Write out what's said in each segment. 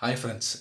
hi friends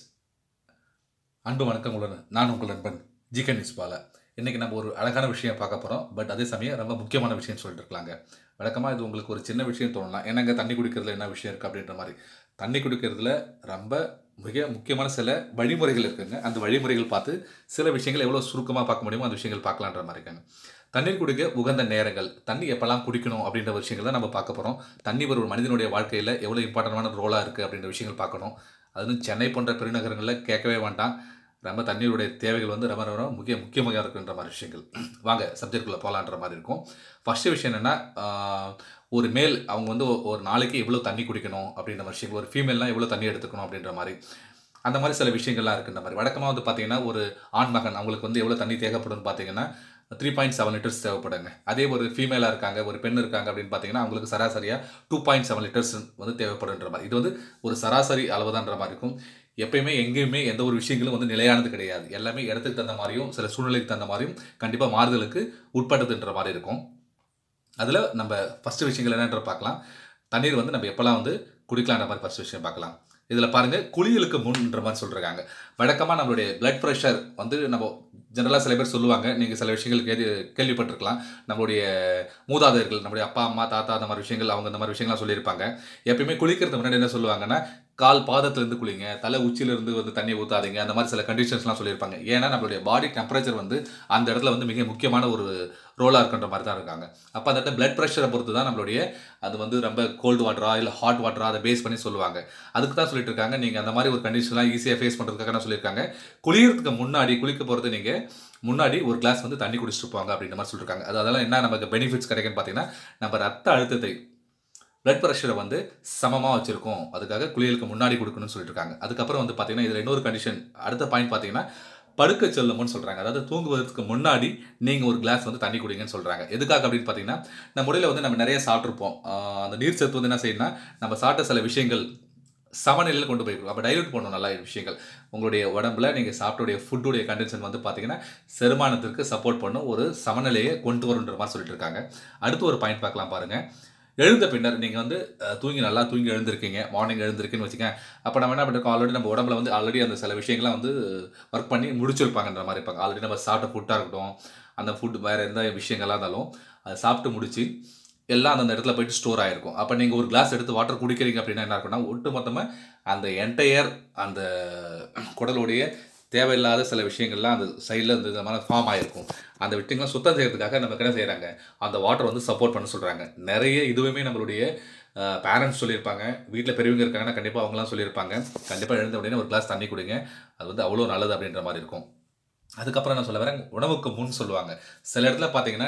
அன்பு வணக்கம் உங்களுடன் நான் உங்கள் நண்பன் ஜிகன் நியூஸ் பாலா இன்றைக்கி நம்ம ஒரு அழகான விஷயம் பார்க்க போகிறோம் பட் அதே சமயம் ரொம்ப முக்கியமான விஷயம் சொல்லிட்டு இருக்கலாங்க வழக்கமாக இது உங்களுக்கு ஒரு சின்ன விஷயம் தோணலாம் என்னங்க தண்ணி குடிக்கிறதுல என்ன விஷயம் இருக்குது அப்படின்ற மாதிரி தண்ணி குடிக்கிறதுல ரொம்ப மிக முக்கியமான சில வழிமுறைகள் இருக்குங்க அந்த வழிமுறைகள் பார்த்து சில விஷயங்கள் எவ்வளோ சுருக்கமாக பார்க்க முடியுமோ அந்த விஷயங்கள் பார்க்கலான்ற மாதிரி இருக்காங்க தண்ணீர் குடிக்க உகந்த நேரங்கள் தண்ணி எப்போல்லாம் குடிக்கணும் அப்படின்ற விஷயங்கள் தான் நம்ம பார்க்க போகிறோம் தண்ணி ஒரு மனிதனுடைய வாழ்க்கையில் எவ்வளோ இம்பார்ட்டண்டான ரோலாக இருக்குது அப்படின்ற விஷயங்கள் பார்க்கணும் அதுவும் சென்னை போன்ற பெருநகரங்களில் கேட்கவே வேண்டாம் ரொம்ப தண்ணீருடைய தேவைகள் வந்து ரொம்ப ரொம்ப முக்கிய முக்கியமாக இருக்குன்ற மாதிரி விஷயங்கள் வாங்க சப்ஜெக்டுக்குள்ளே போகலான்ற மாதிரி இருக்கும் ஃபஸ்ட்டு விஷயம் என்னென்னா ஒரு மேல் அவங்க வந்து ஒ- ஒரு நாளைக்கு எவ்வளோ தண்ணி குடிக்கணும் அப்படின்ற மாதிரி விஷயங்கள் ஒரு ஃபீமேல்னால் எவ்வளோ தண்ணி எடுத்துக்கணும் அப்படின்ற மாதிரி அந்த மாதிரி சில விஷயங்கள்லாம் இருக்குன்ற மாதிரி வழக்கமாக வந்து பார்த்தீங்கன்னா ஒரு ஆண் மகன் அவங்களுக்கு வந்து எவ்வளோ தண்ணி தேவைப்படும்னு பார்த்தீங்கன்னா த்ரீ பாயிண்ட் செவன் லிட்டர்ஸ் தேவைப்படுங்க அதே ஒரு ஃபீமேலாக இருக்காங்க ஒரு பெண் இருக்காங்க அப்படின்னு பார்த்தீங்கன்னா அவங்களுக்கு சராசரியாக டூ பாயிண்ட் செவன் லிட்டர்ஸ் வந்து தேவைப்படுன்ற மாதிரி இது வந்து ஒரு சராசரி அளவுதான்ற மாதிரி இருக்கும் எப்பயுமே எங்கேயுமே எந்த ஒரு விஷயங்களும் வந்து நிலையானது கிடையாது எல்லாமே இடத்துக்கு தகுந்த மாதிரியும் சில சூழ்நிலைக்கு தகுந்த மாதிரியும் கண்டிப்பாக மாறுதலுக்கு உட்பட்டதுன்ற மாதிரி இருக்கும் அதில் நம்ம ஃபஸ்ட்டு விஷயங்கள் என்னன்ற பார்க்கலாம் தண்ணீர் வந்து நம்ம எப்போல்லாம் வந்து குடிக்கலான்ற மாதிரி ஃபஸ்ட் விஷயம் பார்க்கலாம் இதில் பாருங்கள் குளியலுக்கு முன்ன்ற மாதிரி சொல்கிறாங்க வழக்கமாக நம்மளுடைய blood ப்ரெஷர் வந்து நம்ம ஜெனரலாக சில பேர் சொல்லுவாங்க நீங்கள் சில விஷயங்கள் கேள்வி கேள்விப்பட்டிருக்கலாம் நம்மளுடைய மூதாதையர்கள் நம்முடைய அப்பா அம்மா தாத்தா அந்த மாதிரி விஷயங்கள் அவங்க அந்த மாதிரி விஷயங்கள்லாம் சொல்லியிருப்பாங்க எப்பயுமே குளிக்கிறதுக்கு முன்னாடி என்ன சொல்லுவாங்கன்னா கால் பாதத்துலேருந்து குளிங்க தலை உச்சியிலேருந்து வந்து தண்ணி ஊற்றாதீங்க அந்த மாதிரி சில கண்டிஷன்ஸ்லாம் சொல்லியிருப்பாங்க ஏன்னா நம்மளுடைய பாடி டெம்பரேச்சர் வந்து அந்த இடத்துல வந்து மிக முக்கியமான ஒரு ரோலாக இருக்குன்ற மாதிரி தான் இருக்காங்க அப்போ அந்த இடத்துல பிளட் ப்ரெஷரை பொறுத்து தான் நம்மளுடைய அது வந்து ரொம்ப கோல்டு வாட்டரா இல்லை ஹாட் வாட்டரா அதை பேஸ் பண்ணி சொல்லுவாங்க அதுக்கு தான் சொல்லிட்டு இருக்காங்க நீங்கள் அந்த மாதிரி ஒரு கண்டிஷன்லாம் ஈஸியாக ஃபேஸ் பண்ணுறதுக்காக நான் சொல்லியிருக்காங்க குளியறதுக்கு முன்னாடி குளிக்க போகிறது நீங்கள் முன்னாடி ஒரு கிளாஸ் வந்து தண்ணி குடிச்சிட்டு போங்க அப்படின்ற மாதிரி சொல்லியிருக்காங்க அது அதெல்லாம் என்ன நமக்கு பெனிஃபிட்ஸ் கிடைக்குன்னு பார்த்தீங்கன்னா நம்ம ரத்த அழுத்தத்தை பிளட் ப்ரெஷரை வந்து சமமாக வச்சுருக்கோம் அதுக்காக குளியலுக்கு முன்னாடி கொடுக்கணும்னு சொல்லிட்டு இருக்காங்க அதுக்கப்புறம் வந்து பார்த்தீங்கன்னா இதில் இன்னொரு கண்டிஷன் அடுத்த பாயிண்ட் பார்த்தீங்கன்னா படுக்க செல்லும்னு சொல்கிறாங்க அதாவது தூங்குவதற்கு முன்னாடி நீங்கள் ஒரு கிளாஸ் வந்து தண்ணி குடிங்கன்னு சொல்கிறாங்க எதுக்காக அப்படின்னு பார்த்தீங்கன்னா நம்ம முறையில் வந்து நம்ம நிறைய சாப்பிட்ருப்போம் ஆஹ் அந்த நீர் சத்து வந்து என்ன செய்யணும்னா நம்ம சாப்பிட்ட சில விஷயங்கள் சமநிலையில் கொண்டு போய் அப்போ டைலூட் பண்ணணும் நல்லா விஷயங்கள் உங்களுடைய உடம்புல நீங்கள் சாப்பிட்டுடைய ஃபுட்டுடைய கண்டிஷன் வந்து பார்த்தீங்கன்னா செரிமானத்திற்கு சப்போர்ட் பண்ணும் ஒரு சமநிலையை கொண்டு வருன்ற மாதிரி சொல்லிட்டு இருக்காங்க அடுத்து ஒரு பாயிண்ட் பார்க்கலாம் பாருங்கள் எழுந்த பின்னர் நீங்கள் வந்து அஹ், தூங்கி நல்லா தூங்கி எழுந்திருக்கீங்க மார்னிங் எழுந்திருக்கீங்கன்னு வச்சுக்கோங்க அப்போ நம்ம என்ன பண்ணிருக்கோம் ஆல்ரெடி நம்ம உடம்புல வந்து ஆல்ரெடி அந்த சில விஷயங்கள்லாம் வந்து ஒர்க் பண்ணி முடிச்சிருப்பாங்கன்ற மாதிரி இருப்பாங்க ஆல்ரெடி நம்ம சாப்பிட்ட ஃபுட்டாக இருக்கட்டும் அந்த ஃபுட் வேறு எந்த விஷயங்களாக இருந்தாலும் அதை சாப்பிட்டு முடிச்சு எல்லாம் அந்த இடத்துல போயிட்டு ஸ்டோர் ஆகிருக்கும் அப்போ நீங்கள் ஒரு கிளாஸ் எடுத்து வாட்டர் குடிக்கிறீங்க அப்படின்னா என்ன இருக்கும்னா ஒட்டு மொத்தமாக அந்த என்டையர் அந்த குடலுடைய தேவையில்லாத சில விஷயங்கள்லாம் அந்த சைடில் இந்த விதமான ஃபார்ம் ஆகிருக்கும் அந்த விஷயங்கள்லாம் சுத்தம் செய்யறதுக்காக நமக்கு என்ன செய்கிறாங்க அந்த வாட்டர் வந்து சப்போர்ட் பண்ண சொல்கிறாங்க நிறைய இதுவுமே நம்மளுடைய பேரண்ட்ஸ் சொல்லியிருப்பாங்க வீட்டில் பெரியவங்க இருக்காங்கன்னா கண்டிப்பாக அவங்களாம் சொல்லியிருப்பாங்க கண்டிப்பாக எழுந்த உடனே ஒரு கிளாஸ் தண்ணி குடிங்க அது வந்து அவ்வளோ நல்லது அப்படின்ற மாதிரி இருக்கும் அதுக்கப்புறம் நான் சொல்ல வரேன் உணவுக்கு முன் சொல்லுவாங்க சில இடத்துல பார்த்தீங்கன்னா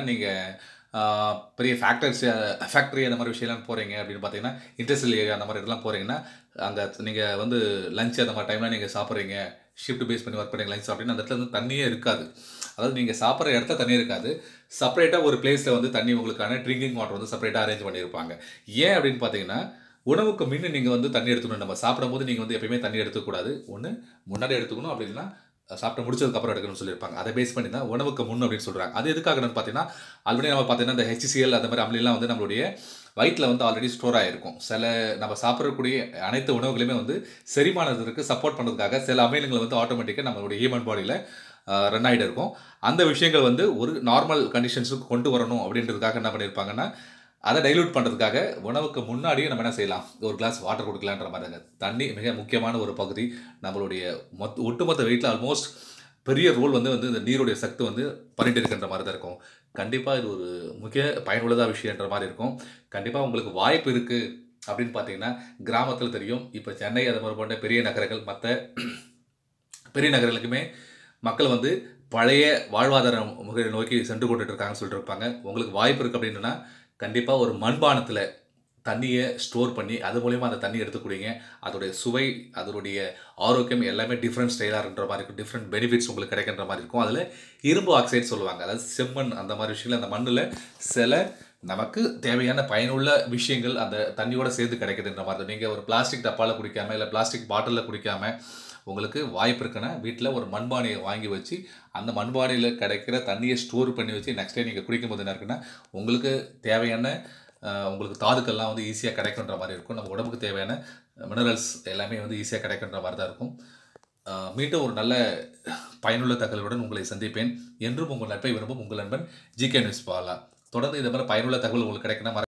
நீங்கள் பெரிய ஃபேக்டரிஸ் ஃபேக்ட்ரி அந்த மாதிரி விஷயம்லாம் போகிறீங்க அப்படின்னு பார்த்தீங்கன்னா இண்டஸ்ட்ரியல் ஏரியா அந்த மாதிரி இதெல்லாம் போகிறீங்கன்னா அங்கே நீங்கள் வந்து லஞ்ச் அந்த மாதிரி டைம்லாம் நீங்கள் சாப்பிட்றீங்க ஷிஃப்ட் பேஸ் பண்ணி ஒர்க் பண்ணுறீங்க லஞ்ச் சாப்பிட்டீங்கன்னா அந்த இடத்துல வந்து தண்ணியே இருக்காது அதாவது நீங்கள் சாப்பிட்ற இடத்துல தண்ணி இருக்காது செப்பரேட்டாக ஒரு பிளேஸில் வந்து தண்ணி உங்களுக்கான ட்ரிங்கிங் வாட்டர் வந்து செப்பரேட்டாக அரேஞ்ச் பண்ணியிருப்பாங்க ஏன் அப்படின்னு பார்த்தீங்கன்னா உணவுக்கு முன்ன நீங்கள் வந்து தண்ணி எடுத்துக்கணும் நம்ம சாப்பிடும்போது நீங்கள் வந்து எப்பயுமே தண்ணி எடுத்துக்கூடாது ஒன்று முன்னாடி எடுத்துக்கணும் அப்படி இல்லைன்னா சாப்பிட்டு முடிச்சதுக்கு அப்புறம் எடுக்கணும்னு சொல்லியிருப்பாங்க அதை பேஸ் பண்ணி தான் உணவுக்கு முன் அப்படின்னு சொல்கிறாங்க அது எதுக்காகன்னு பார்த்தீங்கன்னா ஆல்ரெடி நம்ம பார்த்தீங்கன்னா இந்த ஹெச்சிசிஎல் அந்த மாதிரி அம்லாம் வந்து நம்மளுடைய வயிற்றில் வந்து ஆல்ரெடி ஸ்டோர் ஆகிருக்கும் சில நம்ம சாப்பிடக்கூடிய அனைத்து உணவுகளுமே வந்து செரிமானத்திற்கு சப்போர்ட் பண்ணுறதுக்காக சில அமிலங்கள் வந்து ஆட்டோமேட்டிக்காக நம்மளுடைய ஹியூமன் பாடியில் ரன் ஆகிட்டு இருக்கும் அந்த விஷயங்கள் வந்து ஒரு நார்மல் கண்டிஷன்ஸுக்கு கொண்டு வரணும் அப்படின்றதுக்காக என்ன பண்ணியிருப்பாங்கன்னா அதை டைலூட் பண்ணுறதுக்காக உணவுக்கு முன்னாடியே நம்ம என்ன செய்யலாம் ஒரு கிளாஸ் வாட்டர் கொடுக்கலான்ற மாதிரி தாங்க தண்ணி மிக முக்கியமான ஒரு பகுதி நம்மளுடைய மொத்த ஒட்டுமொத்த வெயிட்டில் ஆல்மோஸ்ட் பெரிய ரோல் வந்து வந்து இந்த நீருடைய சக்தி வந்து பண்ணிட்டு இருக்கின்ற மாதிரி தான் இருக்கும் கண்டிப்பாக இது ஒரு முக்கிய பயனுள்ளதாக விஷயன்ற மாதிரி இருக்கும் கண்டிப்பாக உங்களுக்கு வாய்ப்பு இருக்குது அப்படின்னு பார்த்தீங்கன்னா கிராமத்தில் தெரியும் இப்போ சென்னை அது மாதிரி போன்ற பெரிய நகரங்கள் மற்ற பெரிய நகரங்களுக்குமே மக்கள் வந்து பழைய வாழ்வாதார முறையை நோக்கி சென்று கொண்டுட்டு இருக்காங்கன்னு சொல்லிட்டு இருப்பாங்க உங்களுக்கு வாய்ப்பு இருக்குது அப்படின்னா கண்டிப்பாக ஒரு மண்பானத்தில் தண்ணியை ஸ்டோர் பண்ணி அது மூலயமா அந்த தண்ணி எடுத்து குடிங்க அதோடைய சுவை அதனுடைய ஆரோக்கியம் எல்லாமே டிஃப்ரெண்ட் ஸ்டைலாக இருக்கிற மாதிரி இருக்கும் டிஃப்ரெண்ட் பெனிஃபிட்ஸ் உங்களுக்கு கிடைக்கின்ற மாதிரி இருக்கும் அதில் இரும்பு ஆக்சைடு சொல்லுவாங்க அதாவது செம்மண் அந்த மாதிரி விஷயங்கள் அந்த மண்ணில் சில நமக்கு தேவையான பயனுள்ள விஷயங்கள் அந்த தண்ணியோட சேர்ந்து கிடைக்குதுன்ற மாதிரி நீங்கள் ஒரு பிளாஸ்டிக் டப்பாவில் குடிக்காம இல்லை பிளாஸ்டிக் பாட்டிலில் குடிக்காம உங்களுக்கு வாய்ப்பு இருக்குன்னா வீட்டில் ஒரு மண்பானையை வாங்கி வச்சு அந்த மண்பானையில் கிடைக்கிற தண்ணியை ஸ்டோர் பண்ணி வச்சு நெக்ஸ்ட் டே நீங்கள் குடிக்கும்போது என்ன இருக்குன்னா உங்களுக்கு தேவையான அஹ், உங்களுக்கு தாதுக்கள்லாம் வந்து ஈஸியாக கிடைக்குன்ற மாதிரி இருக்கும் நம்ம உடம்புக்கு தேவையான மினரல்ஸ் எல்லாமே வந்து ஈஸியாக கிடைக்குன்ற மாதிரி தான் இருக்கும் அஹ், மீண்டும் ஒரு நல்ல பயனுள்ள தகவலுடன் உங்களை சந்திப்பேன் என்றும் உங்கள் நட்பை விரும்பும் உங்கள் நண்பன் ஜிகே நியூஸ் பாலா தொடர்ந்து இந்த மாதிரி பயனுள்ள தகவல் உங்களுக்கு கிடைக்கணும்